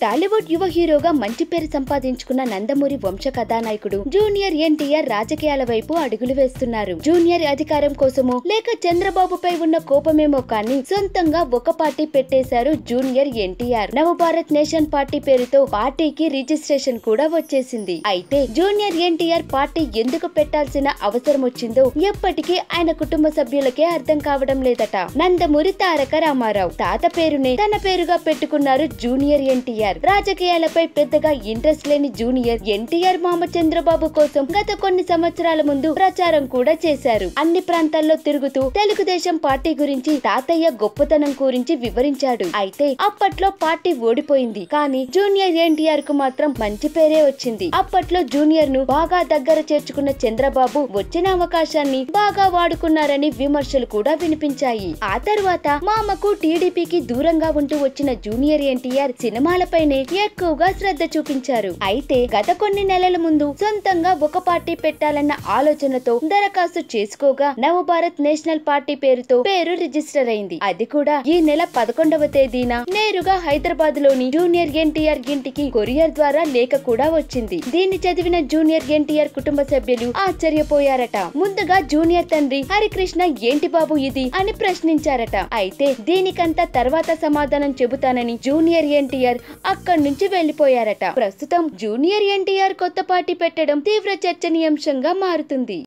టాలీవుడ్ యువ హీరోగా మంచి పేరు సంపాదించుకున్న నందమూరి వంశ కథానాయకుడు జూనియర్ ఎన్టీఆర్ రాజకీయాల వైపు అడుగులు వేస్తున్నారు జూనియర్ అధికారం కోసమో లేక చంద్రబాబుపై ఉన్న కోపమేమో కానీ సొంతంగా ఒక పార్టీ పెట్టేశారు junior NTR Navabharat nation party పేరుతో పార్టీకి రిజిస్ట్రేషన్ కూడా వచ్చేసింది అయితే జూనియర్ ఎన్టీఆర్ పార్టీ ఎందుకు పెట్టాల్సిన అవసరం వచ్చిందో ఎప్పటికీ ఆయన కుటుంబ సభ్యులకే అర్థం కావడం లేదట నందమూరి తారక రామారావు తాత పేరునే తన పేరుగా పెట్టుకున్నారు జూనియర్ ఎన్టీఆర్ రాజకీయాలపై పెద్దగా ఇంట్రెస్ట్ లేని జూనియర్ ఎన్టీఆర్ మామ చంద్రబాబు కోసం గత కొన్ని సంవత్సరాల ముందు ప్రచారం కూడా చేశారు అన్ని ప్రాంతాల్లో తిరుగుతూ తెలుగుదేశం పార్టీ గురించి తాతయ్య గొప్పతనం గురించి వివరించాడు అయితే అప్పట్లో పార్టీ ఓడిపోయింది కానీ జూనియర్ ఎన్టీఆర్ కు మాత్రం మంచి పేరే వచ్చింది అప్పట్లో జూనియర్ ను బాగా దగ్గర చేర్చుకున్న చంద్రబాబు వచ్చిన అవకాశాన్ని బాగా వాడుకున్నారని విమర్శలు కూడా వినిపించాయి ఆ తర్వాత మామకు టీడీపీకి దూరంగా ఉంటూ వచ్చిన జూనియర్ ఎన్టీఆర్ సినిమాలపైనే ఎక్కువగా శ్రద్ధ చూపించారు అయితే గత కొన్ని నెలల ముందు సొంతంగా ఒక పార్టీ పెట్టాలన్న ఆలోచనతో దరఖాస్తు చేసుకోగా నవభారత్ నేషనల్ పార్టీ పేరుతో పేరు రిజిస్టర్ అయింది అది కూడా ఈ నెల పదకొండవ తేదీన నేరుగా హైదరాబాద్ లోని జూనియర్ ఎన్టీఆర్ ఇంటికి కొరియర్ ద్వారా లేఖ కూడా వచ్చింది దీన్ని చదివిన జూనియర్ ఎన్టీఆర్ కుటుంబ సభ్యులు ఆశ్చర్యపోయారట ముందుగా జూనియర్ తండ్రి హరికృష్ణ ఏంటి బాబు ఇది అని ప్రశ్నించారట అయితే దీనికంతా తర్వాత సమాధానం చెబుతానని జూనియర్ ఎన్టీఆర్ అక్కడి నుంచి వెళ్లిపోయారట ప్రస్తుతం జూనియర్ ఎన్టీఆర్ కొత్త పార్టీ పెట్టడం తీవ్ర చర్చనీయాంశంగా మారుతుంది